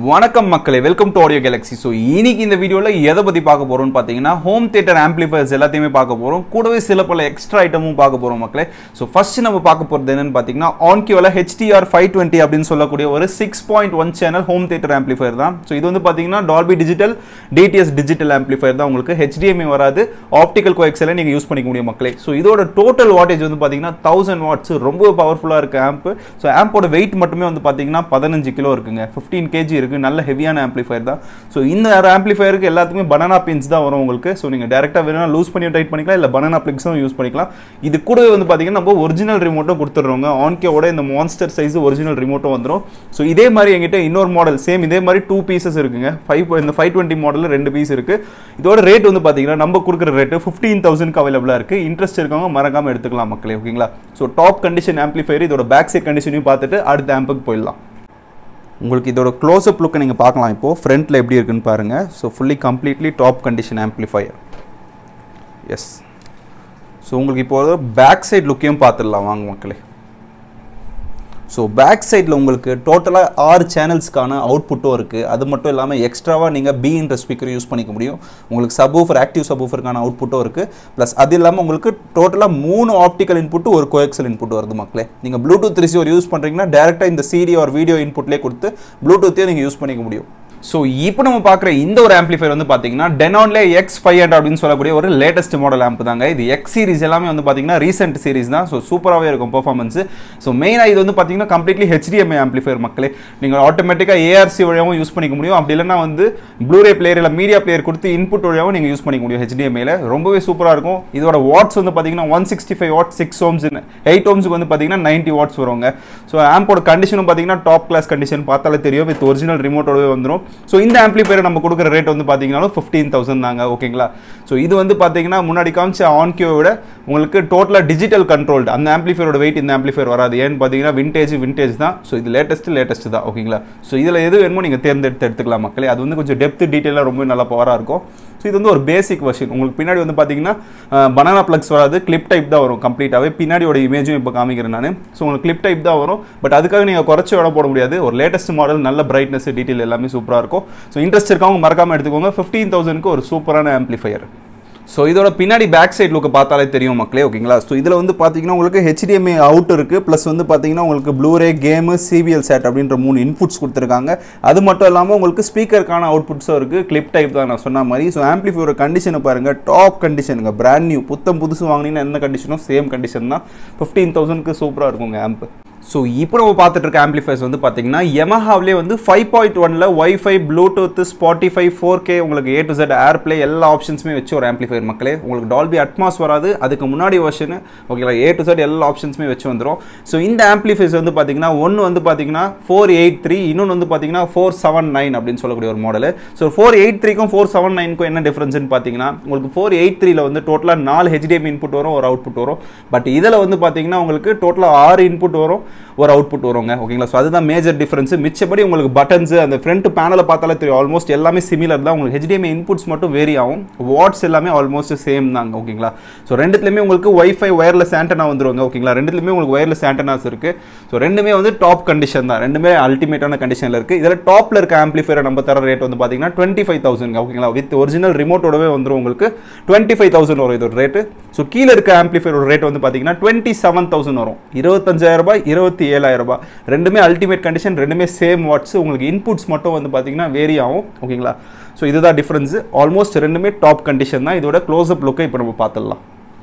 வணக்கம் மக்களே welcome to audio galaxy so இன்னைக்கு இந்த வீடியோவில் எதை பற்றி பார்க்க போகிறோம்னு பார்த்தீங்கன்னா ஹோம் தியேட்டர் ஆம்பிளிஃபயர்ஸ் எல்லாத்தையுமே பார்க்க போகிறோம் கூடவே சில பல எக்ஸ்ட்ரா ஐட்டமும் பார்க்க போகிறோம் மக்களே ஸோ ஃபர்ஸ்ட் நம்ம பார்க்க போகிறது என்னன்னு பார்த்தீங்கன்னா ஆன்கியோவில் ஹெச்டிஆர் ஃபைவ் டுவெண்ட்டி அப்படின்னு சொல்லக்கூடிய ஒரு six point one channel home theatre amplifier தான் ஸோ இது வந்து பார்த்தீங்கன்னா Dolby digital DTS digital amplifier தான் உங்களுக்கு ஹெச்டிஎம்ஐ வராது ஆப்டிக்கல் கோஎக்ஸில் நீங்கள் யூஸ் பண்ணிக்க முடியும் மக்களே ஸோ இதோட டோட்டல் வாட்டேஜ் வந்து பார்த்தீங்கன்னா தௌசண்ட் வாட்ஸ் ரொம்ப பவர்ஃபுல்லாக இருக்க ஆம்ப் ஸோ ஆம்போட வெயிட் மட்டுமே வந்து பார்த்தீங்கன்னா பதினஞ்சு கிலோ இருக்குங்க ஃபிஃப்டீன் கேஜி இருக்குது நல்ல ஹெவியான ஆம்பிளிஃபயர் தான் ஸோ இந்த ஆம்பிளிஃபயருக்கு எல்லாத்துக்குமே பனானா பின்ஸ் தான் வரும் உங்களுக்கு ஸோ நீங்கள் டேரெக்டாக வேணும்னா லூஸ் பண்ணி டைட் பண்ணிக்கலாம் இல்லை பனானா பிளிக்ஸும் யூஸ் பண்ணிக்கலாம் இது கூடவே வந்து பார்த்தீங்கன்னா நம்ம ஒரிஜினல் ரிமோட்டும் கொடுத்துட்றோங்க ஆன்கேவோட இந்த மான்ஸ்டர் சைஸ் ஒரிஜினல் ரிமோட்டும் வந்துடும் ஸோ இதே மாதிரி எங்கிட்ட இன்னொரு மாடல் சேம் இதே மாதிரி டூ பீசஸ் இருக்குங்க ஃபைவ் இந்த ஃபைவ் டுவெண்ட்டி மாடலில் ரெண்டு பீஸ் இருக்குது இதோட ரேட் வந்து பார்த்தீங்கன்னா நம்ம கொடுக்குற ரேட்டு ஃபிஃப்டீன் தௌசண்ட்க்கு அவைலபிளாக இருக்குது இன்ட்ரெஸ்ட் இருக்கவங்க மறக்காமல் எடுத்துக்கலாம் மக்களே ஓகேங்களா ஸோ டாப் கண்டிஷன் ஆம்பிளிஃபயர் இதோட பேக் சைட் கண்டிஷனையும் பார்த்துட்டு அடுத்த ஆம்புக்கு போயிடலாம் உங்களுக்கு இதோட க்ளோஸ்அப் லுக்கை நீங்கள் பார்க்கலாம் இப்போது ஃப்ரண்ட்டில் எப்படி இருக்குன்னு பாருங்கள் so fully completely top condition amplifier yes so உங்களுக்கு இப்போ பேக் சைட் லுக்கையும் பார்த்துடலாம் வாங்க மக்களே ஸோ பேக் சைடில் உங்களுக்கு டோட்டலாக ஆறு சேனல்ஸ்க்கான அவுட்புட்டும் இருக்குது அது மட்டும் இல்லாமல் எக்ஸ்ட்ராவாக நீங்கள் பீன்ற ஸ்பீக்கர் யூஸ் பண்ணிக்க முடியும் உங்களுக்கு சப்வூஃபர் ஆக்டிவ் சப்வூஃபருக்கான அவுட்புட்டும் இருக்குது ப்ளஸ் அது இல்லாமல் உங்களுக்கு டோட்டலாக மூணு ஆப்டிக்கல் இன்புட்டு ஒரு கோஎக்சல் இன்புட் வருது மக்களே நீங்கள் ப்ளூடூத் ரிசீவர் யூஸ் பண்ணுறீங்கன்னா டேரெக்டாக இந்த சிடி ஒரு வீடியோ இன்புட்லேயே கொடுத்து ப்ளூடூத்தே நீங்கள் யூஸ் பண்ணிக்க முடியும் ஸோ இப்போ நம்ம பார்க்குற இந்த ஒரு ஆம்பிளிஃபயர் வந்து பார்த்தீங்கன்னா டெனான்லே எக்ஸ் ஃபைவ் ஹண்ட்ரட் அப்படின்னு சொல்லக்கூடிய ஒரு லேட்டஸ்ட் மாடல் ஆம்ப் தாங்க இது எக்ஸ் சீரிஸ் எல்லாமே வந்து பார்த்தீங்கன்னா ரீசெண்ட் சீரிஸ் தான் ஸோ சூப்பராகவே இருக்கும் பர்ஃபார்மன்ஸ் ஸோ மெயினாக இது வந்து பார்த்தீங்கன்னா கம்ப்ளீட்லி ஹெச்டிஎம்ஐ ஆம்பிளிஃபயர் மக்களே நீங்கள் ஆட்டோமேட்டிக்காக ஏஆர்சி வழியாகவும் யூஸ் பண்ணிக்க முடியும் அப்படி இல்லைனா வந்து ப்ளூரே பிளேயர் இல்லை மீடியா பிளேயர் கொடுத்து இன்புட் வழியாகவும் நீங்கள் யூஸ் பண்ணிக்க முடியும் ஹெச்டிஎம்ஐல ரொம்பவே சூப்பராக இருக்கும் இதோட வாட்ஸ் வந்து பார்த்தீங்கன்னா one sixty five watt six ohms eight ஓம்ஸுக்கு வந்து பார்த்தீங்கன்னா நைன்ட்டி வாட்ஸ் வருவாங்க ஸோ ஆம்போட கண்டிஷனும் பார்த்தீங்கன்னா டாப் கிளாஸ் கண்டிஷன் பார்த்தாலே தெரியும் வித் ஒரிஜினல் ரிமோட்டோடவே வந்துடும் ஸோ இந்த ஆம்பிளிஃபயர் நம்ம கொடுக்குற ரேட் வந்து பார்த்தீங்கன்னா ஃபிஃப்டீன் தௌசண்ட் தாங்க ஓகேங்களா ஸோ இது வந்து பார்த்தீங்கன்னா முன்னாடி காமிச்ச ஆன்கியோ விட உங்களுக்கு டோட்டலாக டிஜிட்டல் கண்ட்ரோல்டு அந்த ஆம்பிளிஃபயரோட வெயிட் இந்த ஆம்பிளிஃபயர் வராது ஏன்னு பார்த்தீங்கன்னா விண்டேஜ் விண்டேஜ் தான் ஸோ இது லேட்டஸ்ட் லேட்டஸ்ட் தான் ஓகேங்களா ஸோ இதில் எது வேணுமோ நீங்கள் தேர்ந்தெடுத்து எடுத்துக்கலாம் மக்களே அது வந்து கொஞ்சம் டெப்த் டீட்டெயிலாக ரொம்ப நல்லா பவராக இருக்கும் ஸோ இது வந்து ஒரு பேசிக் வெர்ஷன் உங்களுக்கு பின்னாடி வந்து பார்த்தீங்கன்னா பனானா ப்ளக்ஸ் வராது கிளிப் டைப் தான் வரும் கம்ப்ளீட்டாகவே பின்னாடியோட இமேஜும் இப்போ காமிக்கிறேன் நான் ஸோ உங்களுக்கு கிளிப் டைப் தான் வரும் பட் அதுக்காக நீங்கள் குறைச்சி விட போட முடியாது ஒரு லேட்டஸ்ட் மாடல் நல்ல பிரைட்னஸ் டீட்டெயில் எல்லாமே சூப்பராக இருக்கும் ஸோ இன்ட்ரெஸ்ட் இருக்கவங்க மறக்காமல் எடுத்துக்கோங்க ஃபிஃப்டீன் தௌசண்ட்க்கு ஒரு சூப்பரான ஆம்பிளிஃபயர் ஸோ இதோட பின்னாடி பேக் சைட் லுக்கு பார்த்தாலே தெரியும் மக்களே ஓகேங்களா ஸோ இதில் வந்து பார்த்தீங்கன்னா உங்களுக்கு ஹெச்டிஎம்ஐ அவுட் இருக்குது ப்ளஸ் வந்து பார்த்தீங்கன்னா உங்களுக்கு ப்ளூரே கேமு சிபிஎல் சேட் அப்படின்ற மூணு இன்புட்ஸ் கொடுத்துருக்காங்க அது மட்டும் இல்லாமல் உங்களுக்கு ஸ்பீக்கருக்கான அவுட்புட்ஸும் இருக்குது கிளிப் டைப் தான் நான் சொன்ன மாதிரி ஸோ ஆம்பிளிஃபையோட கண்டிஷனை பாருங்கள் டாப் கண்டிஷனுங்க பிராண்ட் நியூ புத்தம் புதுசு வாங்கினீங்கன்னா எந்த கண்டிஷனும் சேம் கண்டிஷன் தான் ஃபிஃப்டீன் தௌசண்ட்க்கு சூப்பராக இருக்குங்க ஆம்ப் ஸோ இப்போ நம்ம பார்த்துட்டு இருக்க ஆம்பிளிஃபைஸ் வந்து பார்த்தீங்கன்னா எமஹாவிலே வந்து ஃபைவ் பாயிண்ட் ஒனில் WiFi Bluetooth Spotify four K உங்களுக்கு ஏ டு செட் ஏர் பிளே எல்லா ஆப்ஷன்ஸுமே வச்சு ஒரு ஆம்பிளிஃபையர் மக்களே உங்களுக்கு டால்பி அட்மாஸ் வராது அதுக்கு முன்னாடி வருஷன் ஓகேங்களா ஏ டு செட் எல்லா ஆப்ஷன்ஸுமே வச்சு வந்துடும் ஸோ இந்த ஆம்பிளிஃபைஸ் வந்து பார்த்தீங்கன்னா ஒன்று வந்து பார்த்தீங்கன்னா ஃபோர் எயிட் த்ரீ இன்னொன்று வந்து பார்த்தீங்கன்னா ஃபோர் செவன் நைன் அப்படின்னு சொல்லக்கூடிய ஒரு மாடல் ஸோ ஃபோர் எயிட் த்ரீக்கும் ஃபோர் செவன் நைனுக்கும் என்ன டிஃப்ரென்ஸ்னு பார்த்தீங்கன்னா உங்களுக்கு ஃபோர் எயிட் த்ரீல வந்து டோட்டலாக நாலு ஹெச்டிஎம் இன்புட் வரும் ஒரு அவுட்புட் வரும் பட் இதில் வந்து பார்த்தீங்கன்னா உங்களுக்கு டோட்டலாக ஆறு இன்புட் வரும் ஒரு அவுட்புட் வருங்க ஓகேங்களா ஸோ அதுதான் மேஜர் டிஃபரன்ஸ் மிச்சப்படி உங்களுக்கு பட்டன்ஸ் அந்த ஃப்ரண்ட் பேனலை பார்த்தாலே தெரியும் ஆல்மோஸ்ட் எல்லாமே சிமிலர் தான் உங்களுக்கு ஹெச்டிஎம்ஐ இன்புட்ஸ் மட்டும் வேரி ஆகும் வாட்ஸ் எல்லாமே ஆல்மோஸ்ட் சேம் தாங்க ஓகேங்களா ஸோ ரெண்டுத்துலையுமே உங்களுக்கு ஒய்ஃபை ஒயர்லெஸ் ஆண்டனா வந்துருவாங்க ஓகேங்களா ரெண்டுத்துலையுமே உங்களுக்கு ஒயர்லெஸ் ஆண்டனாஸ் இருக்குது ஸோ ரெண்டுமே வந்து டாப் கண்டிஷன் தான் ரெண்டுமே அல்டிமேட்டான கண்டிஷனில் இருக்குது இதில் டாப்பில் இருக்க ஆம்பிளிஃபையர் நம்ம தர ரேட் வந்து பார்த்தீங்கன்னா டுவெண்ட்டி ஃபைவ் தௌசண்ட் ஓகேங்களா வித் ஒரிஜினல் ரிமோட்டோடவே வந்துடும் உங்களுக்கு டுவெண்ட்டி ஃபைவ் தௌசண்ட் வரும் இதோட ரேட்டு ஸோ கீழே இருக்க ஆம்பிளிஃபையரோட ரேட் வந்து பார்த்தீங்கன்னா டுவெண்ட்டி செவன் தௌசண்ட் வரும் இருபத்தஞ்சாயிரம் ரூபாய் இருபத்தி ஏழாயிரம் ரூபாய் ரெண்டுமே அல்டிமேட் கண்டிஷன் ரெண்டுமே சேம் வாட்ஸ் உங்களுக்கு இன்புட்ஸ் மட்டும் வந்து பார்த்தீங்கன்னா வேரி ஆகும் ஓகேங்களா ஸோ இதுதான் டிஃப்ரென்ஸ் ஆல்மோஸ்ட் ரெண்டுமே டாப் கண்டிஷன் தான் இதோட க்ளோஸ்அப் லுக்கை இப்போ நம்ம பார்த்துடலாம்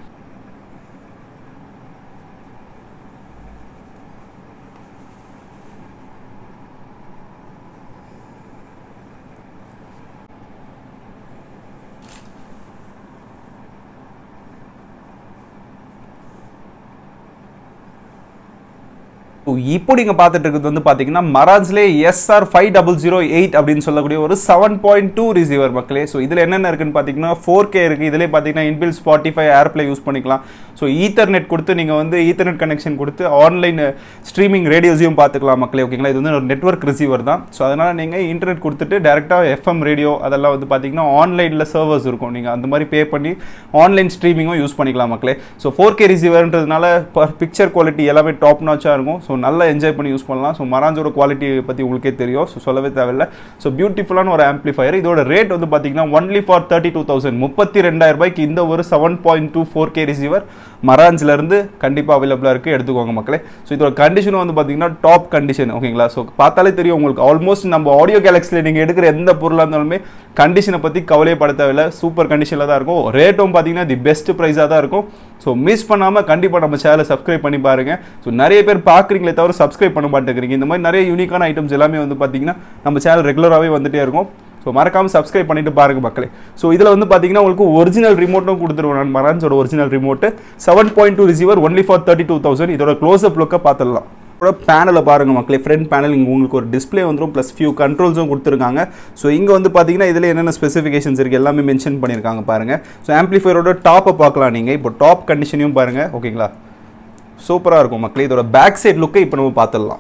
இப்போ நீங்கள் பார்த்துட்டு இருக்கிறது வந்து பார்த்தீங்கன்னா மராஜ்லே SR five double zero eight அப்படின்னு சொல்லக்கூடிய ஒரு செவன் பாயிண்ட் டூ ரிசீவர் மக்களே ஸோ இதில் என்னென்ன இருக்குன்னு பார்த்தீங்கன்னா ஃபோர் கே இருக்குது இதிலே பார்த்தீங்கன்னா இன்பில் ஸ்பாட்டிஃபை ஏர்ப்ளே யூஸ் பண்ணிக்கலாம் ஸோ ஈத்தர்நெட் கொடுத்து நீங்கள் வந்து ஈத்தர்நெட் கனெக்ஷன் கொடுத்து ஆன்லைன் ஸ்ட்ரீமிங் ரேடியோஸையும் பார்த்துக்கலாம் மக்களே ஓகேங்களா இது வந்து ஒரு நெட்ஒர்க் ரிசீவர் தான் ஸோ அதனால் நீங்கள் இன்டர்நெட் கொடுத்துட்டு டேரெக்டாக எஃப்எம் ரேடியோ அதெல்லாம் வந்து பார்த்தீங்கன்னா ஆன்லைனில் சர்வர்ஸ் இருக்கும் நீங்கள் அந்த மாதிரி பே பண்ணி ஆன்லைன் ஸ்ட்ரீமிங்கும் யூஸ் பண்ணிக்கலாம் மக்களே ஸோ ஃபோர் கே ரிசீவர்ன்றதுனால பிக்சர் குவாலிட்டி எல்லாமே டாப் நாச்சாக இருக்கும் ஸோ நல்லா என்ஜாய் பண்ணி யூஸ் பண்ணலாம் ஸோ மராஞ்சோட குவாலிட்டி பற்றி உங்களுக்கே தெரியும் ஸோ சொல்லவே தேவையில்லை ஸோ பியூட்டிஃபுல்லான ஒரு ஆம்பிளிஃபயர் இதோட ரேட் வந்து பார்த்தீங்கன்னா only for thirty two thousand முப்பத்தி ரெண்டாயிரம் ரூபாய்க்கு இந்த ஒரு seven point two four K receiver மராஞ்சிலேருந்து கண்டிப்பாக அவைலபிளாக இருக்குது எடுத்துக்கோங்க மக்களே ஸோ இதோட கண்டிஷனும் வந்து பார்த்தீங்கன்னா டாப் கண்டிஷன் ஓகேங்களா ஸோ பார்த்தாலே தெரியும் உங்களுக்கு ஆல்மோஸ்ட் நம்ம ஆடியோ கேலக்ஸில் நீங்கள் எடுக்கிற எந்த பொருளாக இருந்தாலுமே கண்டிஷனை பற்றி கவலையே பட தேவையில்லை சூப்பர் கண்டிஷனில் தான் இருக்கும் ரேட்டும் பார்த்தீங்கன்னா தி பெஸ்ட் ப்ரைஸாக தான் இருக்கும் ஸோ மிஸ் பண்ணாமல் கண்டிப்பாக நம்ம சேனலை சப்ஸ்கிரைப் பண்ணி பாருங்கள் ஸோ நிறைய பேர் பார்க்குறீங்களே தவிர சப்ஸ்கிரைப் பண்ண மாட்டேங்கிறீங்க இந்த மாதிரி நிறைய யூனிக்கான ஐட்டம்ஸ் எல்லாமே வந்து பார்த்தீங்கன்னா நம்ம சேனல் ரெகுலராகவே வந்துட்டே இருக்கும் ஸோ மறக்காமல் சப்ஸ்கிரைப் பண்ணிட்டு பாருங்க மக்களே ஸோ இதில் வந்து பார்த்தீங்கன்னா உங்களுக்கு ஒரிஜினல் ரிமோட்டும் கொடுத்துருவோம் நான் மரான்ஸோட original remote seven point two receiver only for thirty two thousand இதோட க்ளோஸ்அப் லுக்கை பார்த்துடலாம் இதோட பேனலை பாருங்க மக்களே ஃப்ரண்ட் பேனல் இங்கே உங்களுக்கு ஒரு டிஸ்பிளே வந்துடும் ப்ளஸ் ஃபியூ கண்ட்ரோல்ஸும் கொடுத்துருக்காங்க ஸோ இங்கே வந்து பார்த்தீங்கன்னா இதில் என்னென்ன ஸ்பெசிஃபிகேஷன்ஸ் இருக்குது எல்லாமே மென்ஷன் பண்ணியிருக்காங்க பாருங்கள் ஸோ ஆம்பிளிஃபையரோட டாப்பை பார்க்கலாம் நீங்கள் இப்போ டாப் கண்டிஷனையும் பாருங்கள் ஓகேங்களா சூப்பராக இருக்கும் மக்களே இதோட பேக் சைட் லுக்கை இப்போ நம்ம பார்த்துடலாம்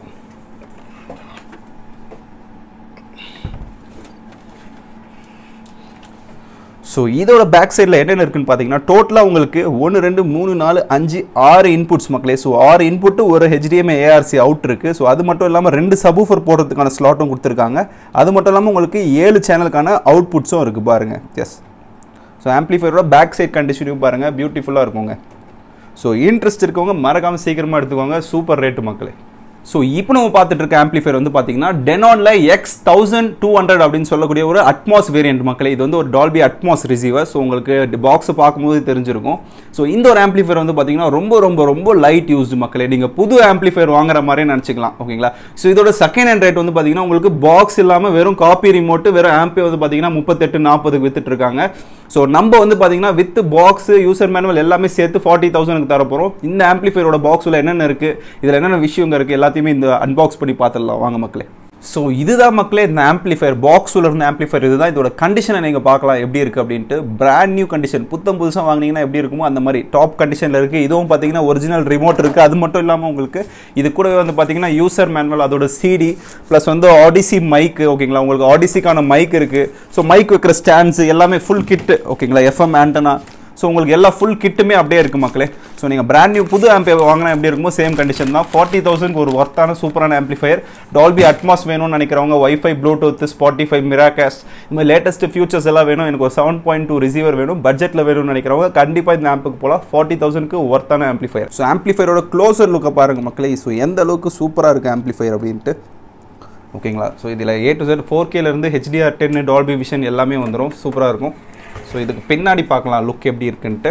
ஸோ இதோட பேக் சைடில் என்னென்ன இருக்குன்னு பார்த்தீங்கன்னா டோட்டலாக உங்களுக்கு ஒன்று ரெண்டு மூணு நாலு அஞ்சு ஆறு இன்புட்ஸ் மக்களே ஸோ ஆறு இன்புட்டு ஒரு ஹெச்டிஎம்ஐ ஏஆர்சி அவுட் இருக்குது ஸோ அது மட்டும் இல்லாமல் ரெண்டு சபூஃபர் போடுறதுக்கான ஸ்லாட்டும் கொடுத்துருக்காங்க அது மட்டும் இல்லாமல் உங்களுக்கு ஏழு சேனலுக்கான அவுட்புட்ஸும் இருக்குது பாருங்கள் எஸ் ஸோ ஆம்ப்ளிஃபையரோட பேக் சைட் கண்டிஷனையும் பாருங்கள் பியூட்டிஃபுல்லாக இருக்குங்க ஸோ இன்ட்ரெஸ்ட் இருக்கவங்க மறக்காமல் சீக்கிரமாக எடுத்துக்கோங்க சூப்பர் ரேட்டு மக்களே ஸோ இப்போ நம்ம பார்த்துட்டு இருக்க ஆம்பிளிஃபையர் வந்து பார்த்தீங்கன்னா டெனானில் எக்ஸ் தௌசண்ட் டூ ஹண்ட்ரட் அப்படின்னு சொல்லக்கூடிய ஒரு அட்மாஸ் வேரியன்ட் மக்களே இது வந்து ஒரு டால்பி அட்மாஸ் ரிசீவர் ஸோ உங்களுக்கு பாக்ஸை பார்க்கும்போது தெரிஞ்சிருக்கும் ஸோ இந்த ஒரு ஆம்பிளிஃபையர் வந்து பார்த்தீங்கன்னா ரொம்ப ரொம்ப ரொம்ப லைட் யூஸ்டு மக்களே நீங்கள் புது ஆம்பிளிஃபையர் வாங்குற மாதிரி நினச்சிக்கலாம் ஓகேங்களா ஸோ இதோட செகண்ட் ஹேண்ட் ரேட் வந்து பார்த்தீங்கன்னா உங்களுக்கு பாக்ஸ் இல்லாமல் வெறும் காப்பி ரிமோட்டு வெறும் ஆம்பி வந்து பார்த்தீங்கன்னா முப்பத்தெட்டு நாற்பதுக்கு வித்துட்டு இருக்காங்க ஸோ நம்ம வந்து பார்த்தீங்கன்னா வித் பாக்ஸ் யூசர் மேனுவல் எல்லாமே சேர்த்து ஃபார்ட்டி தௌசண்ட்க்கு தர போகிறோம் இந்த ஆம்பிளிஃபையரோட பாக்ஸில் என்னென்ன இருக்குது இதில் என்னென்ன விஷயங்க இருக்குது எல்லாத்தையுமே இந்த அன்பாக்ஸ் பண்ணி பார்த்துடலாம் வாங்க மக்களே ஸோ இதுதான் மக்களே இந்த ஆம்பிளிஃபையர் பாக்ஸில் இருந்த ஆம்பிளிஃபையர் இதுதான் இதோட கண்டிஷனை நீங்கள் பார்க்கலாம் எப்படி இருக்குது அப்படின்ட்டு பிராண்ட் நியூ கண்டிஷன் புத்தம் புதுசாக வாங்கினீங்கன்னா எப்படி இருக்குமோ அந்த மாதிரி டாப் கண்டிஷனில் இருக்குது இதுவும் பார்த்தீங்கன்னா ஒரிஜினல் ரிமோட் இருக்குது அது மட்டும் இல்லாமல் உங்களுக்கு இது கூடவே வந்து பார்த்தீங்கன்னா யூசர் மேனுவல் அதோட சிடி ப்ளஸ் வந்து ஆடிசி மைக்கு ஓகேங்களா உங்களுக்கு ஆடிசிக்கான மைக் இருக்குது ஸோ மைக் வைக்கிற ஸ்டாண்ட்ஸ் எல்லாமே ஃபுல் கிட்டு ஓகேங்களா எஃப்எம் ஆண்டனா ஸோ உங்களுக்கு எல்லா ஃபுல் கிட்டுமே அப்படியே இருக்குது மக்களே ஸோ நீங்கள் பிராண்ட் நியூ புது ஆம்பி வாங்கினா எப்படி இருக்குமோ சேம் கண்டிஷன் தான் ஃபார்ட்டி தௌசண்ட் ஒரு ஒர்த்தான சூப்பரான ஆம்பிளிஃபையர் டால்பி அட்மாஸ் வேணும்னு நினைக்கிறவங்க வைஃபை ப்ளூடூத் ஸ்பாட்டிஃபை மிராகாஸ்ட் இந்த மாதிரி லேட்டஸ்ட் ஃபியூச்சர்ஸ் எல்லாம் வேணும் எனக்கு ஒரு செவன் பாயிண்ட் டூ ரிசீவர் வேணும் பட்ஜெட்டில் வேணும்னு நினைக்கிறவங்க கண்டிப்பாக இந்த ஆம்புக்கு போகலாம் ஃபார்ட்டி தௌசண்ட்க்கு ஒர்த்தான ஆம்பிளிஃபையர் ஸோ ஆம்பிளிஃபையரோட க்ளோசர் லுக்கை பாருங்கள் மக்களே ஸோ எந்த அளவுக்கு சூப்பராக இருக்குது ஆம்பிளிஃபையர் அப்படின்ட்டு ஓகேங்களா ஸோ இதில் ஏ டு செட் ஃபோர் கேலேருந்து ஹெச்டிஆர் டென் டால்பி விஷன் எல்லாமே வந்துடும் சூப்பராக இருக்கும் ஸோ இதுக்கு பின்னாடி பார்க்கலாம் லுக் எப்படி இருக்குன்ட்டு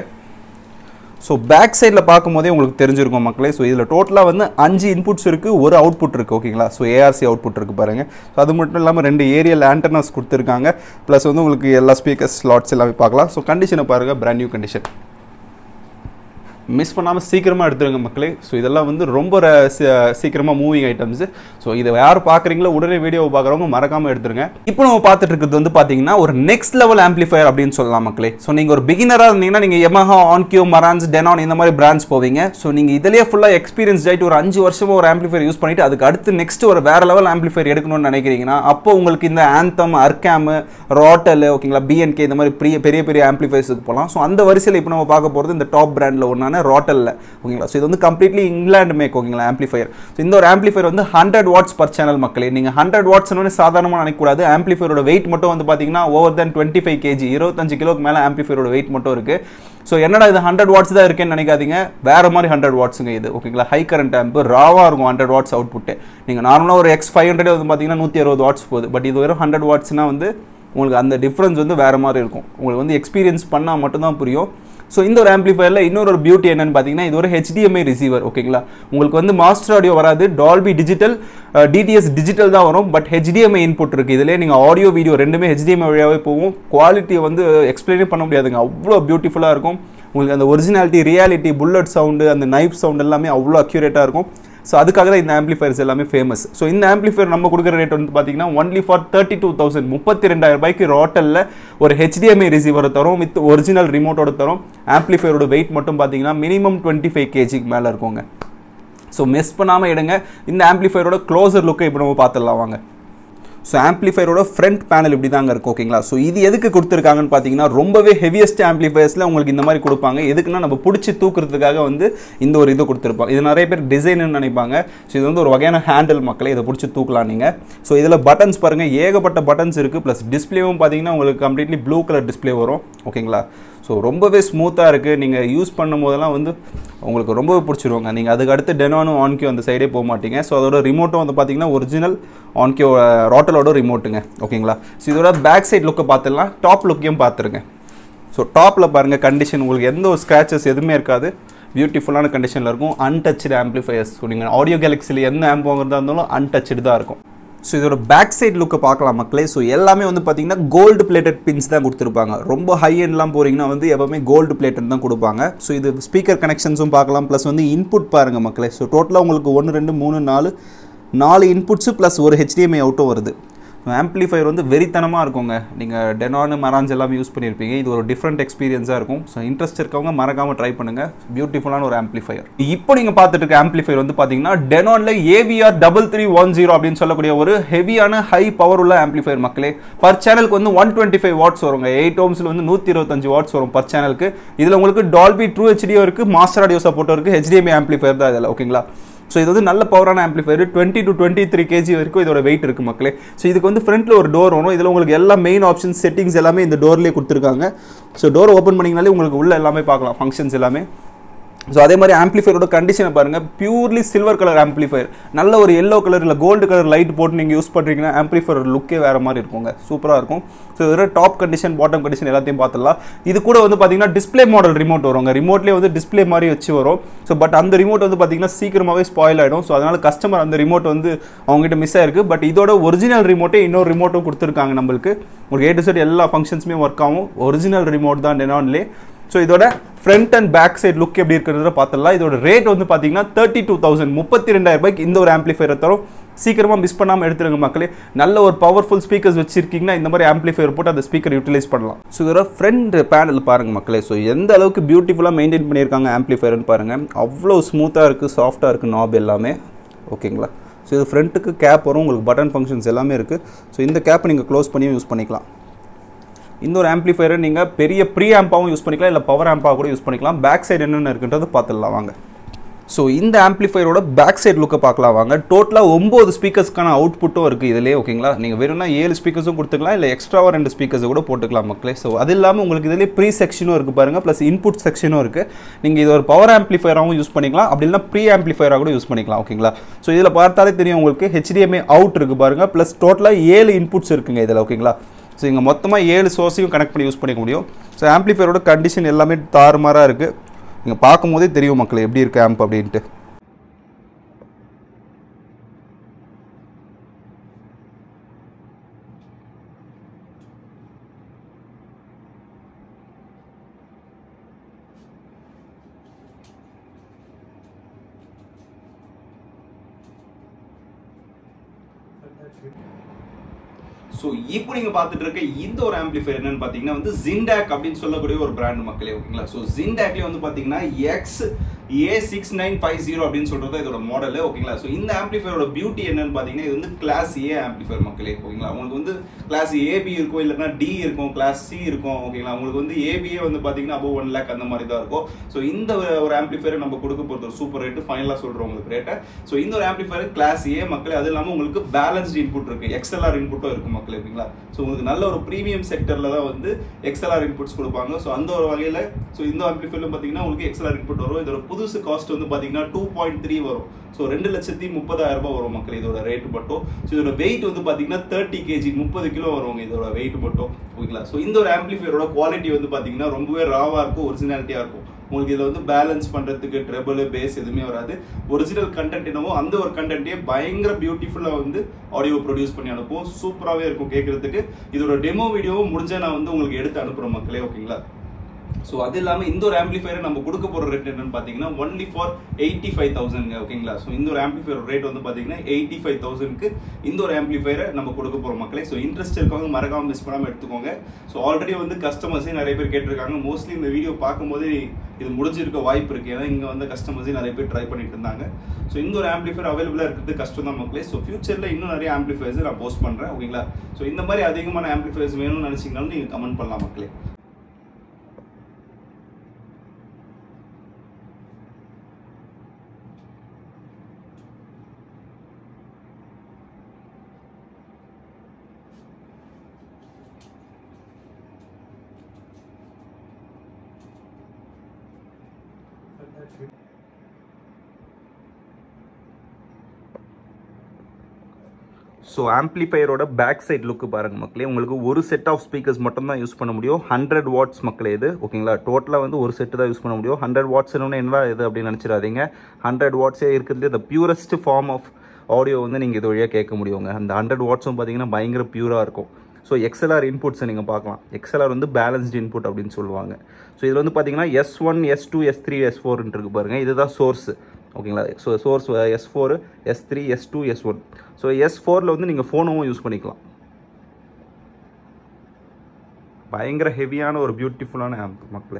ஸோ பேக் சைடில் பார்க்கும்போதே உங்களுக்கு தெரிஞ்சிருக்கும் மக்களே ஸோ இதில் டோட்டலாக வந்து அஞ்சு இன்புட்ஸ் இருக்குது ஒரு அவுட்புட் இருக்குது ஓகேங்களா ஸோ ஏஆர்சி அவுட்புட் இருக்குது பாருங்கள் ஸோ அது மட்டும் இல்லாமல் ரெண்டு ஏரியல் ஆண்டர்னஸ் கொடுத்துருக்காங்க ப்ளஸ் வந்து உங்களுக்கு எல்லா ஸ்பீக்கர்ஸ் ஸ்லாட்ஸ் எல்லாமே பார்க்கலாம் ஸோ கண்டிஷனை பாருங்கள் பிராண்ட் நியூ கண்டிஷன் மிஸ் பண்ணாமல் சீக்கிரமாக எடுத்துருங்க மக்களே ஸோ இதெல்லாம் வந்து ரொம்ப சீக்கிரமாக மூவிங் ஐட்டம்ஸ் ஸோ இதை யார் பார்க்குறீங்களோ உடனே வீடியோவை பார்க்குறவங்க மறக்காமல் எடுத்துருங்க இப்போ நம்ம பார்த்துட்டு இருக்கிறது வந்து பார்த்தீங்கன்னா ஒரு நெக்ஸ்ட் லெவல் ஆம்பிளிஃபயர் அப்படின்னு சொல்லலாம் மக்களே ஸோ நீங்கள் ஒரு பிகினராக இருந்தீங்கன்னா நீங்கள் எமஹா ஆன்கியூ மரான்ஸ் டெனான் இந்த மாதிரி பிராண்ட்ஸ் போவீங்க ஸோ நீங்கள் இதிலேயே ஃபுல்லாக எக்ஸ்பீரியன்ஸ் ஆகிட்டு ஒரு அஞ்சு வருஷமாக ஒரு ஆம்பிளிஃபயர் யூஸ் பண்ணிட்டு அதுக்கு அடுத்து நெக்ஸ்ட் ஒரு வேறு லெவல் ஆம்பிளிஃபயர் எடுக்கணும்னு நினைக்கிறீங்கன்னா அப்போ உங்களுக்கு இந்த ஆந்தம் அர்கேமு ராட்டல் ஓகேங்களா பிஎன்கே இந்த மாதிரி பெரிய பெரிய பெரிய ஆம்பிளிஃபயர்ஸுக்கு போகலாம் ஸோ அந்த வரிசையில் இப்போ நம்ம பார்க்க போகிறது இந்த டாப் பிராண்டில் ஒன்றான பார்த்தீங்கன்னா ராட்டலில் ஓகேங்களா ஸோ இது வந்து கம்ப்ளீட்லி இங்கிலாந்து மேக் ஓகேங்களா ஆம்பிளிஃபயர் ஸோ இந்த ஒரு ஆம்பிளிஃபயர் வந்து ஹண்ட்ரட் வாட்ஸ் பர் சேனல் மக்களே நீங்கள் ஹண்ட்ரட் வாட்ஸ்னு சாதாரணமாக நினைக்கக்கூடாது ஆம்பிளிஃபயரோட வெயிட் மட்டும் வந்து பார்த்தீங்கன்னா over then twenty five kg இருபத்தஞ்சு கிலோக்கு மேலே ஆம்பிளிஃபயரோட வெயிட் மட்டும் இருக்குது ஸோ என்னடா இது ஹண்ட்ரட் வாட்ஸ் தான் இருக்கேன்னு நினைக்காதீங்க வேறு மாதிரி ஹண்ட்ரட் வாட்ஸுங்க இது ஓகேங்களா ஹை கரண்ட் ஆம்பு ராவாக இருக்கும் ஹண்ட்ரட் வாட்ஸ் அவுட்புட்டு நீங்கள் நார்மலாக ஒரு எக்ஸ் ஃபைவ் ஹண்ட்ரட் வந்து பார்த்தீங்கன்னா நூற்றி அறுபது வாட்ஸ் போகுது பட் இது வெறும் ஹண்ட்ரட் வாட்ஸ்னால் வந்து உங்களுக்கு அந்த டிஃப்ரென்ஸ் வந்து வேறு மாதிரி இருக்கும் உங்களுக்கு வந்து எக்ஸ்பீரியன்ஸ் பண்ணால் மட்டும்தான் புரியும் ஸோ இந்த ஒரு ஆம்பிளிஃபயரில் இன்னொரு ஒரு பியூட்டி என்னன்னு பார்த்தீங்கன்னா இது ஒரு ஹெச்டிஎம்ஐ ரிசீவர் ஓகேங்களா உங்களுக்கு வந்து மாஸ்டர் ஆடியோ வராது டால்பி டிஜிட்டல் டிடிஎஸ் டிஜிட்டல் தான் வரும் பட் ஹெச்டிஎம்ஐ இன்புட் இருக்குது இதிலே நீங்கள் ஆடியோ வீடியோ ரெண்டுமே ஹெச்டிஎம்ஐ வழியாகவே போகும் குவாலிட்டியை வந்து எக்ஸ்பிளைனே பண்ண முடியாதுங்க அவ்வளோ பியூட்டிஃபுல்லாக இருக்கும் உங்களுக்கு அந்த ஒரிஜினாலிட்டி ரியாலிட்டி புல்லட் சவுண்டு அந்த நைஃப் சவுண்ட் எல்லாமே அவ்வளோ அக்யூரேட்டாக இருக்கும் ஸோ அதுக்காக தான் இந்த ஆம்பிளிஃபயர்ஸ் எல்லாமே ஃபேமஸ் ஸோ இந்த ஆம்பிளிஃபயர் நம்ம கொடுக்குற ரேட் வந்து பார்த்தீங்கன்னா only for thirty two thousand முப்பத்தி ரெண்டாயிரம் ரூபாய்க்கு ரோட்டலில் ஒரு ஹெச்டிஎம்ஐ ரிசீவரை தரும் வித் ஒரிஜினல் ரிமோட்டோட தரும் ஆம்பிளிஃபயரோட வெயிட் மட்டும் பார்த்தீங்கன்னா மினிமம் டுவெண்ட்டி ஃபைவ் கேஜிக்கு மேலே இருக்குங்க ஸோ மிஸ் பண்ணாமல் எடுங்க இந்த ஆம்பிளிஃபயரோட க்ளோசர் லுக்கை இப்போ நம்ம பார்த்துடலாம் வாங்க ஸோ ஆம்ப்ளிஃபையரோட ஃப்ரண்ட் பேனல் இப்படி தாங்க இருக்கும் ஓகேங்களா ஸோ இது எதுக்கு கொடுத்துருக்காங்கன்னு பார்த்தீங்கன்னா ரொம்பவே ஹெவியஸ்ட் ஆம்ப்ளிஃபையர்ஸில் உங்களுக்கு இந்த மாதிரி கொடுப்பாங்க எதுக்குன்னா நம்ம பிடிச்சி தூக்குறதுக்காக வந்து இந்த ஒரு இது கொடுத்துருப்பாங்க இது நிறைய பேர் டிசைன்னு நினைப்பாங்க ஸோ இது வந்து ஒரு வகையான ஹேண்டில் மக்களை இதை பிடிச்சி தூக்கலாம் நீங்கள் ஸோ இதில் பட்டன்ஸ் பாருங்கள் ஏகப்பட்ட பட்டன்ஸ் இருக்குது ப்ளஸ் டிஸ்பிளேவும் பார்த்தீங்கன்னா உங்களுக்கு கம்ப்ளீட்லி ப்ளூ கலர் டிஸ்பிளே வரும் ஓகேங்களா ஸோ ரொம்பவே ஸ்மூத்தாக இருக்குது நீங்கள் யூஸ் பண்ணும் போதெல்லாம் வந்து உங்களுக்கு ரொம்பவே பிடிச்சிருவாங்க நீங்கள் அதுக்கு அடுத்து டெனானும் ஆன்கியோ அந்த சைடே போக மாட்டீங்க ஸோ அதோட ரிமோட்டும் வந்து பார்த்தீங்கன்னா ஒரிஜினல் ஆன்கியோ ராட்டலோட ரிமோட்டுங்க ஓகேங்களா ஸோ இதோட பேக் சைட் லுக்கை பார்த்துடலாம் டாப் லுக்கையும் பார்த்துருங்க ஸோ டாப்பில் பாருங்கள் கண்டிஷன் உங்களுக்கு எந்த ஒரு ஸ்க்ராச்சஸ் எதுவுமே இருக்காது பியூட்டிஃபுல்லான கண்டிஷனில் இருக்கும் அன்டச்சு ஆம்ப்ளிஃபயர்ஸ் ஸோ நீங்கள் ஆடியோ கேலக்ஸியில் எந்த ஆம்ப் வாங்குறதா இருந்தாலும் அன்டச்சு தான் இருக்கும் ஸோ இதோட பேக் சைட் லுக்கை பார்க்கலாம் மக்களே ஸோ எல்லாமே வந்து பார்த்தீங்கன்னா கோல்டு பிளேட்டட் பின்ஸ் தான் கொடுத்துருப்பாங்க ரொம்ப ஹை எண்ட்லாம் போகிறீங்கன்னா வந்து எப்பவுமே கோல்டு பிளேட்டட் தான் கொடுப்பாங்க ஸோ இது ஸ்பீக்கர் கனெக்ஷன்ஸும் பார்க்கலாம் ப்ளஸ் வந்து இன்புட் பாருங்கள் மக்களே ஸோ டோட்டலாக உங்களுக்கு ஒன்று ரெண்டு மூணு நாலு நாலு இன்புட்ஸு ப்ளஸ் ஒரு ஹெச்டிஎம்ஐ அவுட்டும் வருது ஆம்ப்ளிஃபையர் வந்து வெறித்தனமாக இருக்குங்க நீங்கள் டெனானு மரான்ஸ் எல்லாமே யூஸ் பண்ணியிருப்பீங்க இது ஒரு டிஃப்ரெண்ட் எக்ஸ்பீரியன்ஸாக இருக்கும் ஸோ இன்ட்ரெஸ்ட் இருக்கவங்க மறக்காமல் ட்ரை பண்ணுங்கள் பியூட்டிஃபுல்லான ஒரு ஆம்ப்ளிஃபையர் இப்போ நீங்கள் பார்த்துட்டு இருக்க ஆம்ப்ளிஃபையர் வந்து பார்த்தீங்கன்னா டெனானில் AVR double three one zero அப்படின்னு சொல்லக்கூடிய ஒரு ஹெவியான ஹை பவர் உள்ள ஆம்ப்ளிஃபையர் மக்களே பர் சேனலுக்கு வந்து ஒன் டுவெண்ட்டி ஃபைவ் வாட்ஸ் வருங்க எயிட் ஓம்ஸில் வந்து நூற்றி இருபத்தஞ்சு வாட்ஸ் வரும் பர் சேனலுக்கு இதில் உங்களுக்கு டால்பி ட்ரூ ஹெச்டியோ இருக்குது மாஸ்டர் ஆடியோ சப்போர்ட்டும் இருக்குது ஹெச்டிஎம்ஐ ஆம்ப்ளிஃபையர் தான் இதில் ஓகேங்களா ஸோ இது வந்து நல்ல பவரான amplifier twenty to twenty three kg வரைக்கும் இதோட வெயிட் இருக்குது மக்களே ஸோ இதுக்கு வந்து ஃப்ரண்ட்டில் ஒரு டோர் வரும் இதில் உங்களுக்கு எல்லா மெயின் ஆப்ஷன்ஸ் செட்டிங்ஸ் எல்லாமே இந்த டோர்லேயே கொடுத்துருக்காங்க ஸோ டோர் ஓப்பன் பண்ணிங்கனாலே உங்களுக்கு உள்ள எல்லாமே பார்க்கலாம் ஃபங்க்ஷன்ஸ் எல்லாமே ஸோ அதே மாதிரி ஆம்ப்ளிஃபையரோட கண்டிஷனை பாருங்கள் பியூர்லி சில்வர் கலர் ஆம்ப்ளிஃபையர் நல்ல ஒரு எல்லோ கலர் இல்லை கோல்டு கலர் லைட் போட்டு நீங்கள் யூஸ் பண்ணுறீங்கன்னா ஆம்ப்ளிஃபையர் லுக்கே வேறு மாதிரி இருக்குங்க சூப்பராக இருக்கும் ஸோ இதில் டாப் கண்டிஷன் பாட்டம் கண்டிஷன் எல்லாத்தையும் பார்த்துடலாம் இது கூட வந்து பார்த்தீங்கன்னா டிஸ்பிளே மாடல் ரிமோட் வருங்க ரிமோட்லேயே வந்து டிஸ்பிளே மாதிரி வச்சு வரும் ஸோ பட் அந்த ரிமோட் வந்து பார்த்தீங்கன்னா சீக்கிரமாகவே ஸ்பாயில் ஆகிடும் ஸோ அதனால் கஸ்டமர் அந்த ரிமோட் வந்து அவங்ககிட்ட மிஸ் ஆயிருக்கு பட் இதோட ஒரிஜினல் ரிமோட்டே இன்னொரு ரிமோட்டும் கொடுத்துருக்காங்க நம்மளுக்கு ஒரு ஏ டு செட் எல்லா ஃபங்க்ஷன்ஸுமே ஒர்க் ஆகும் ஒரிஜினல் ரிமோட் தான் டெனான்லே ஸோ இதோட front and back side look எப்படி இருக்கிறத பார்த்துடலாம் இதோட ரேட் வந்து பார்த்தீங்கன்னா தேர்ட்டி டூ தௌசண்ட் முப்பத்தி ரெண்டாயிரம் ரூபாய்க்கு இந்த ஒரு ஆம்ப்ளிஃபையரை தரும் சீக்கிரமாக மிஸ் பண்ணாமல் எடுத்துருங்க மக்களே நல்ல ஒரு பவர்ஃபுல் ஸ்பீக்கர்ஸ் வச்சிருக்கீங்கன்னா இந்த மாதிரி ஆம்ப்ளிஃபையர் போட்டு அந்த ஸ்பீக்கர் யூட்டிலைஸ் பண்ணலாம் ஸோ இதோட ஃப்ரண்ட் பேனல் பாருங்க மக்களே ஸோ எந்த அளவுக்கு பியூட்டிஃபுல்லாக மெயின்டைன் பண்ணியிருக்காங்க ஆம்ப்ளிஃபையர்னு பாருங்கள் அவ்வளோ ஸ்மூத்தாக இருக்குது சாஃப்டாக இருக்குது நாப் எல்லாமே ஓகேங்களா ஸோ இது ஃப்ரண்ட்டுக்கு கேப் வரும் உங்களுக்கு பட்டன் ஃபங்க்ஷன்ஸ் எல்லாமே இருக்குது ஸோ இந்த கேப்பை நீங்கள் க்ளோஸ் பண்ணியும் யூஸ் பண்ணிக்கலாம் இந்த ஒரு ஆம்ப்ளிஃபையரை நீங்கள் பெரிய ப்ரீ ஆம்பாகவும் யூஸ் பண்ணிக்கலாம் இல்லை பவர் ஆம்பாக கூட யூஸ் பண்ணிக்கலாம் பேக் சைடு என்னென்ன இருக்குன்றது பார்த்துடலாம் வாங்க ஸோ இந்த ஆம்ப்ளிஃபையரோட பேக் சைடு லுக்கை பார்க்கலாம் வாங்க டோட்டலாக ஒம்பது ஸ்பீக்கர்ஸ்க்கான அவுட்புட்டும் இருக்குது இதிலே ஓகேங்களா நீங்கள் வெறும்னா ஏழு ஸ்பீக்கர்ஸும் கொடுத்துக்கலாம் இல்லை எக்ஸ்ட்ராவாக ரெண்டு ஸ்பீக்கர்ஸை கூட போட்டுக்கலாம் மக்களே ஸோ அது இல்லாமல் உங்களுக்கு இதிலே ப்ரீ செக்ஷனும் இருக்குது பாருங்கள் ப்ளஸ் இன்புட் செக்ஷனும் இருக்குது நீங்கள் இது ஒரு பவர் ஆம்ப்ளிஃபையராகவும் யூஸ் பண்ணிக்கலாம் அப்படி இல்லைனா ப்ரீ ஆம்ப்ளிஃபையராக கூட யூஸ் பண்ணிக்கலாம் ஓகேங்களா ஸோ இதில் பார்த்தாலே தெரியும் உங்களுக்கு ஹெச்டிஎம்ஐ அவுட் இருக்குது பாருங்கள் ப்ளஸ் டோட்டலாக ஏழு இன்புட்ஸ் இருக்குங்க இதில் ஓகேங்களா ஸோ இங்கே மொத்தமாக ஏழு சோர்ஸையும் கனெக்ட் பண்ணி யூஸ் பண்ணிக்க முடியும் ஸோ ஆம்ப்ளிஃபையரோட கண்டிஷன் எல்லாமே தாறுமாறாக இருக்குது நீங்கள் பார்க்கும்போதே தெரியும் மக்கள் எப்படி இருக்குது ஆம்ப் அப்படின்ட்டு ஸோ இப்போ நீங்கள் பார்த்துட்டு இருக்க இந்த ஒரு ஆம்பிளிஃபையர் என்னன்னு பார்த்தீங்கன்னா வந்து ஜிண்டாக் அப்படின்னு சொல்லக்கூடிய ஒரு பிராண்ட் மக்களே ஓகேங்களா ஸோ ஜிண்டாக்லேயே வந்து பார்த்தீங்கன்னா X A six nine five zero அப்படின்னு சொல்கிறது இதோட மாடல் ஓகேங்களா ஸோ இந்த ஆம்பிளிஃபையரோட பியூட்டி என்னன்னு பார்த்தீங்கன்னா இது வந்து கிளாஸ் ஏ ஆம்பிளிஃபையர் மக்களே ஓகேங்களா உங்களுக்கு வந்து கிளாஸ் ஏபி இருக்கும் இல்லைன்னா டி இருக்கும் கிளாஸ் சி இருக்கும் ஓகேங்களா உங்களுக்கு வந்து ஏபியே வந்து பார்த்தீங்கன்னா அபோவ் ஒன் லேக் அந்த மாதிரி தான் இருக்கும் ஸோ இந்த ஒரு ஆம்பிளிஃபையர் நம்ம கொடுக்க போகிறது ஒரு சூப்பர் ரேட்டு ஃபைனலாக சொல்கிறோம் உங்களுக்கு ரேட்டை ஸோ இந்த ஒரு ஆம்பிளிஃபையர் கிளாஸ் ஏ மக்களே அது இல்லாமல் உங்களுக்கு பேலன்ஸ்டு இன்புட் இருக்குது எக்ஸ்எல்ஆர் இன்புட்டும் இருக்குது மக்களே ஓகேங்களா ஸோ உங்களுக்கு நல்ல ஒரு ப்ரீமியம் செக்டரில் தான் வந்து எக்ஸ்எல்ஆர் இன்புட்ஸ் கொடுப்பாங்க ஸோ அந்த ஒரு வகையில் ஸோ இந்த ஆம்பிளிஃபையர்ல பார்த்தீங்கன்னா உங்களுக்கு எக்ஸ்எல்ஆர் இன்புட் வரும் இதோட புதுசு காஸ்ட் வந்து பார்த்தீங்கன்னா டூ பாயிண்ட் த்ரீ வரும் ஸோ ரெண்டு லட்சத்தி முப்பதாயிரம் ரூபாய் வரும் மக்கள் இதோட ரேட் மட்டும் ஸோ இதோட வெயிட் வந்து பார்த்தீங்கன்னா தேர்ட்டி கேஜி முப்பது கிலோ வருவாங்க இதோட வெயிட் மட்டும் ஓகேங்களா ஸோ இந்த ஒரு ஆம்பிளிஃபையரோட குவாலிட்டி வந்து பார்த்தீங்கன்னா ரொம்பவே ராவாக இருக்கும் ஒரிஜினாலிட்டியாக இருக்கும் உங்களுக்கு இதில் வந்து பேலன்ஸ் பண்ணுறதுக்கு ட்ரெபிள் பேஸ் எதுவுமே வராது ஒரிஜினல் கண்டென்ட் என்னவோ அந்த ஒரு கண்டென்ட்டே பயங்கர பியூட்டிஃபுல்லாக வந்து ஆடியோ ப்ரொடியூஸ் பண்ணி அனுப்புவோம் சூப்பராகவே இருக்கும் கேட்குறதுக்கு இதோட டெமோ வீடியோவும் முடிஞ்சா நான் வந்து உங்களுக்கு எடுத்து அனுப்புகிறேன் மக்களே ஓகேங்களா ஸோ அது இல்லாமல் இந்த ஒரு ஆம்பிளிஃபையரை நம்ம கொடுக்க போகிற ரேட் என்னன்னு பார்த்தீங்கன்னா ஒன்லி ஃபார் எயிட்டி ஃபைவ் தௌசண்ட்ங்க ஓகேங்களா ஸோ இந்த ஒரு ஆம்பிளிஃபையர் ரேட் வந்து பார்த்தீங்கன்னா எயிட்டி ஃபைவ் தௌசண்ட்க்கு இந்த ஒரு ஆம்பிளிஃபையரை நம்ம கொடுக்க போகிறோம் மக்களே ஸோ இன்ட்ரெஸ்ட் இருக்கவங்க மறக்காம மிஸ் பண்ணாமல் எடுத்துக்கோங்க ஸோ ஆல்ரெடி வந்து கஸ்டமர்ஸே நிறைய பேர் கேட்டிருக்காங்க மோஸ்ட்லி இந்த வீடியோ பார்க்கும்போது இது முடிஞ்சிருக்க வாய்ப்பு இருக்குது ஏன்னா இங்கே வந்து கஸ்டமர்ஸே நிறைய பேர் ட்ரை பண்ணிட்டு இருந்தாங்க ஸோ இந்த ஒரு ஆம்பிளிஃபையர் அவைலபிளாக இருக்கிறது கஷ்டம் தான் மக்களே ஸோ ஃபியூச்சரில் இன்னும் நிறைய ஆம்பிளிஃபையர்ஸ் நான் போஸ்ட் பண்ணுறேன் ஓகேங்களா ஸோ இந்த மாதிரி அதிகமான ஆம்பிளிஃபையர்ஸ் வேணும்னு நினச்சிங்கனாலும் நீங்கள் கமெண்ட் பண்ணலாம் மக்களே ஸோ ஆம்ப்ளிஃபையரோட பேக் சைட் லுக்கு பாருங்க மக்களே உங்களுக்கு ஒரு செட் ஆஃப் ஸ்பீக்கர்ஸ் மட்டும் தான் யூஸ் பண்ண முடியும் ஹண்ட்ரட் வாட்ஸ் மக்களே இது ஓகேங்களா டோட்டலாக வந்து ஒரு செட்டு தான் யூஸ் பண்ண முடியும் ஹண்ட்ரட் வாட்ஸ் என்னடா இது அப்படின்னு நினச்சிடாதீங்க ஹண்ட்ரட் வாட்ஸே இருக்கிறது the purest form of audio வந்து நீங்கள் இது வழியாக கேட்க முடியுங்க அந்த ஹண்ட்ரட் வாட்ஸும் பார்த்தீங்கன்னா பயங்கர பியூராக இருக்கும் ஸோ எக்ஸ்எல்ஆர் இன்புட்ஸை நீங்கள் பார்க்கலாம் எக்ஸ்எல்ஆர் வந்து பேலன்ஸ்டு இன்புட் அப்படின்னு சொல்லுவாங்க ஸோ இதில் வந்து பார்த்தீங்கன்னா S one S two S three S ஃபோர்ன்ட்டு இருக்கு பாருங்கள் இதுதான் சோர்ஸ் ஓகேங்களா so source S four S three S two S one so S ஃபோரில் வந்து நீங்கள் ஃபோனும் யூஸ் பண்ணிக்கலாம் பயங்கர ஹெவியான ஒரு பியூட்டிஃபுல்லான ஆம்ப் மக்களே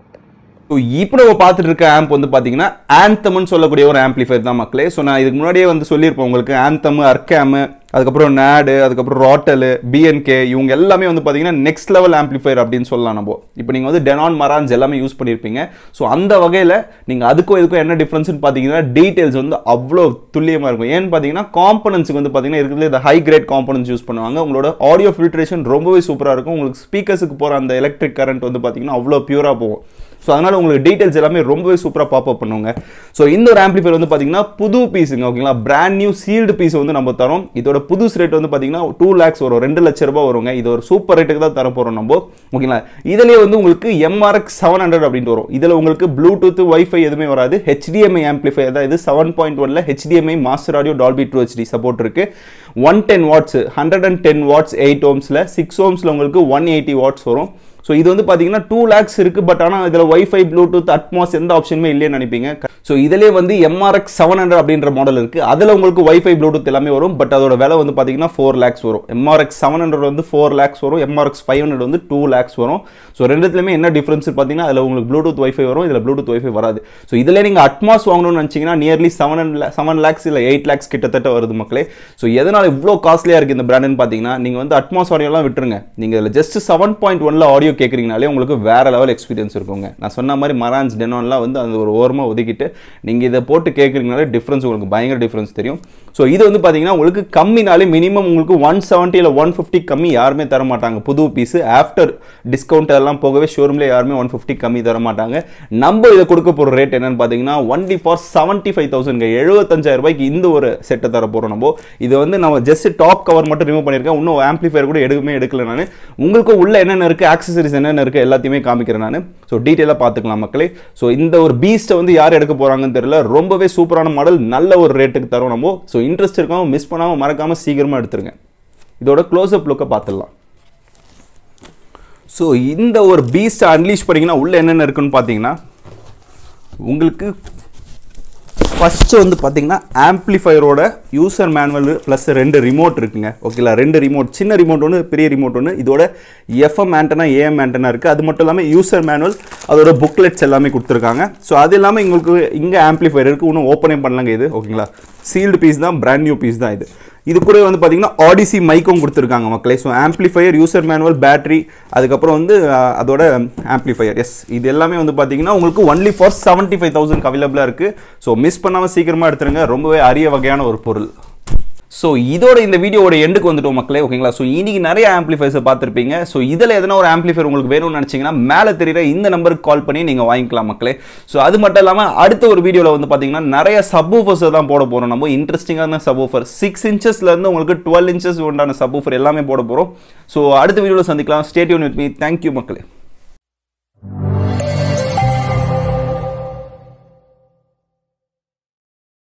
ஸோ இப்போ நம்ம பார்த்துட்டு இருக்க ஆம்ப் வந்து பார்த்தீங்கன்னா ஆந்தம்னு சொல்லக்கூடிய ஒரு ஆம்ப்ளிஃபையர் தான் மக்களே ஸோ நான் இதுக்கு முன்னாடியே வந்து சொல்லியிருப்பேன் உங்களுக்கு ஆந்தம் அர்கேமு அதுக்கப்புறம் நேடு அதுக்கப்புறம் ராட்டலு பிஎன்கே இவங்க எல்லாமே வந்து பார்த்தீங்கன்னா நெக்ஸ்ட் லெவல் ஆம்ப்ளிஃபையர் அப்படின்னு சொல்லலாம் நம்ம இப்போ நீங்கள் வந்து டெனான் மரான்ஸ் எல்லாமே யூஸ் பண்ணியிருப்பீங்க ஸோ அந்த வகையில் நீங்கள் அதுக்கும் இதுக்கும் என்ன டிஃப்ரென்ஸ்னு பார்த்தீங்கன்னா டீட்டெயில்ஸ் வந்து அவ்வளோ துல்லியமாக இருக்கும் ஏன்னு பார்த்தீங்கன்னா காம்பனன்ஸுக்கு வந்து பார்த்தீங்கன்னா இருக்கிறது இந்த ஹை கிரேட் காம்பனன்ஸ் யூஸ் பண்ணுவாங்க உங்களோட ஆடியோ ஃபில்ட்ரேஷன் ரொம்பவே சூப்பராக இருக்கும் உங்களுக்கு ஸ்பீக்கர்ஸுக்கு போகிற அந்த எலக்ட்ரிக் கரண்ட் வந்து பார்த்தீங்கன்னா அவ்வளோ பியூராக போகும் ஸோ அதனால் உங்களுக்கு டீட்டெயில்ஸ் எல்லாமே ரொம்பவே சூப்பராக பாப்பப் பண்ணுவாங்க ஸோ இந்த ஒரு ஆம்பிளிஃபையர் வந்து பார்த்தீங்கன்னா புது பீஸுங்க ஓகேங்களா பிராண்ட் நியூ சீல்டு பீஸ் வந்து நம்ம தரோம் இதோட புதுசு ரேட் வந்து பார்த்தீங்கன்னா டூ லேக்ஸ் வரும் ரெண்டு லட்ச ரூபாய் வருங்க இது ஒரு சூப்பர் ரேட்டுக்கு தான் தர போகிறோம் நம்ம ஓகேங்களா இதுலேயே வந்து உங்களுக்கு எம்ஆர்எக்ஸ் செவன் ஹண்ட்ரட் அப்படின்ட்டு வரும் இதில் உங்களுக்கு ப்ளூடூத் வைஃபை எதுவுமே வராது ஹெச்டிஎம்ஐ ஆம்பிளிஃபையர் தான் இது செவன் பாயிண்ட் ஒன்ல HDMI master audio Dolby true HD support இருக்கு one ten watts hundred and ten watts eight ஓம்ஸில் சிக்ஸ் ஓம்ஸில் உங்களுக்கு ஒன் எயிட்டி வாட்ஸ் வரும் ஸோ இது வந்து பார்த்தீங்கன்னா டூ லேக்ஸ் இருக்குது பட் ஆனால் இதில் ஒய்ஃபை ப்ளூடூத் அட்மாஸ் எந்த ஆப்ஷனுமே இல்லைன்னு நினைப்பீங்க ஸோ இதிலே வந்து எம்ஆர்எக்ஸ் செவன் ஹண்ட்ரட் அப்படின்ற மாடல் இருக்குது அதில் உங்களுக்கு ஒய்ஃபை ப்ளூடூத் எல்லாமே வரும் பட் அதோட விலை வந்து பார்த்தீங்கன்னா ஃபோர் லேக்ஸ் வரும் எம்ஆர்எக்ஸ் செவன் ஹண்ட்ரட் வந்து ஃபோர் லேக்ஸ் வரும் எம்ஆர்எக்ஸ் ஃபைவ் ஹண்ட்ரட் வந்து டூ லேக்ஸ் வரும் ஸோ ரெண்டுத்துலையுமே என்ன டிஃப்ரென்ஸ் பார்த்தீங்கன்னா அதில் உங்களுக்கு ப்ளூடூத் ஒய்ஃபை வரும் இதில் ப்ளூடூத் ஒய்ஃபை வராது ஸோ இதில் நீங்கள் அட்மாஸ் வாங்கணும்னு நினச்சிங்கன்னா நியர்லி செவன் செவன் லேக்ஸ் இல்லை எயிட் லேக்ஸ் கிட்டத்தட்ட வருது மக்களே ஸோ எதனால் இவ்வளோ காஸ்ட்லியாக இருக்குது இந்த பிராண்டுன்னு பார்த்தீங்கன்னா நீங்கள் வந்து அட்மாஸ் ஆடியோலாம் விட்டுருங்க நீங்கள் இதில் ஜஸ்ட் செவன் பாயிண்ட் ஒன்ல ஆடியோ கேட்குறீங்கனாலே உங்களுக்கு வேற லெவல் எக்ஸ்பீரியன்ஸ் இருக்குங்க நான் சொன்ன மாதிரி மரான்ஸ் டெனான்லாம் வந்து அந்த ஒரு ஓரமாக ஒதுக்கிட்டு நீங்கள் இதை போட்டு கேட்குறீங்கனாலே டிஃப்ரென்ஸ் உங்களுக்கு பயங்கர டிஃப்ரென்ஸ் தெரியும் ஸோ இது வந்து பார்த்தீங்கன்னா உங்களுக்கு கம்மினாலே மினிமம் உங்களுக்கு ஒன் செவன்ட்டி இல்லை ஒன் ஃபிஃப்டி கம்மி யாருமே தர மாட்டாங்க புது பீஸ் ஆஃப்டர் டிஸ்கவுண்ட் எல்லாம் போகவே ஷோரூம்லேயே யாருமே ஒன் ஃபிஃப்டி கம்மி தர மாட்டாங்க நம்ம இதை கொடுக்க போகிற ரேட் என்னன்னு பார்த்தீங்கன்னா only for seventy five thousand எழுபத்தஞ்சாயிரம் ரூபாய்க்கு இந்த ஒரு செட்டை தர போகிறோம் நம்ம இது வந்து நம்ம ஜஸ்ட் டாப் கவர் மட்டும் ரிமூவ் பண்ணியிருக்கேன் இன்னும் ஆம்பிளிஃபையர் கூட எடுக்கவே எடுக்கல நான் உங்களுக்கு உள்ள என்னென்ன இருக்குது ஆக்சசரிஸ் என்னென்ன இருக்குது எல்லாத்தையுமே காமிக்கிறேன் நான் ஸோ டீட்டெயிலாக பார்த்துக்கலாம் மக்களே ஸோ இந்த ஒரு பீஸ்ட்டை வந்து யார் எடுக்க போகிறாங்கன்னு தெரியல ரொம்பவே சூப்பரான மாடல் நல்ல ஒரு ரேட்டுக்கு தரோம் நம்ம ஸோ இன்ட்ரெஸ்ட் இருக்காமல் மிஸ் பண்ணாமல் மறக்காமல் சீக்கிரமாக எடுத்துருங்க இதோட க்ளோஸ்அப் லுக்கை பார்த்துடலாம் ஸோ இந்த ஒரு பீஸ்ட்டை அன்லீஷ் பண்ணிங்கன்னா உள்ளே என்னென்ன இருக்குன்னு பார்த்தீங்கன்னா உங்களுக்கு ஃபஸ்ட்டு வந்து பார்த்தீங்கன்னா ஆம்ப்ளிஃபையரோட யூசர் மேனுவல் ப்ளஸ் ரெண்டு ரிமோட் இருக்குங்க ஓகேங்களா ரெண்டு ரிமோட் சின்ன ரிமோட் ஒன்று பெரிய ரிமோட் ஒன்று இதோட எஃப்எம் ஆண்டனா ஏஎம் ஆண்டனா இருக்குது அது மட்டும் இல்லாமல் யூசர் மேனுவல் அதோட புக்லெட்ஸ் எல்லாமே கொடுத்துருக்காங்க ஸோ அது இல்லாமல் உங்களுக்கு இங்கே ஆம்ப்ளிஃபையர் இருக்குது இன்னும் ஓப்பனே பண்ணலாங்க இது ஓகேங்களா சீல்டு பீஸ் தான் பிராண்ட் நியூ பீஸ் தான் இது இது கூட வந்து பார்த்தீங்கன்னா ஆடிசி மைக்கும் கொடுத்துருக்காங்க மக்களே so amplifier user manual battery அதுக்கப்புறம் வந்து அஹ், அதோட ஆம்ப்ளிஃபையர் எஸ் இது எல்லாமே வந்து பார்த்தீங்கன்னா உங்களுக்கு only for seventy five thousand அவைலபிளாக இருக்குது ஸோ மிஸ் பண்ணாமல் சீக்கிரமாக எடுத்துருங்க ரொம்பவே அரிய வகையான ஒரு பொருள் ஸோ இதோட இந்த வீடியோவோட எண்டுக்கு வந்துட்டோம் மக்களே ஓகேங்களா ஸோ இன்னைக்கு நிறைய ஆம்பிளிஃபைர்ஸை பார்த்துருப்பீங்க ஸோ இதில் எதனா ஒரு ஆம்பிளிஃபையர் உங்களுக்கு வேணும்னு நினச்சிங்கன்னா மேலே தெரியுற இந்த நம்பருக்கு கால் பண்ணி நீங்கள் வாங்கிக்கலாம் மக்களே ஸோ அது மட்டும் இல்லாமல் அடுத்த ஒரு வீடியோவில் வந்து பார்த்தீங்கன்னா நிறைய சப்வூஃபர்ஸை தான் போட போகிறோம் நம்ம இன்ட்ரெஸ்டிங்கான சப்வூஃபர் சிக்ஸ் இன்ச்சஸ்லேருந்து உங்களுக்கு டுவெல் இன்ச்சஸ் உண்டான சப்வூஃபர் எல்லாமே போட போகிறோம் ஸோ அடுத்த வீடியோவில் சந்திக்கலாம் ஸ்டேட்யூன் வித் மீ தேங்க்யூ மக்களே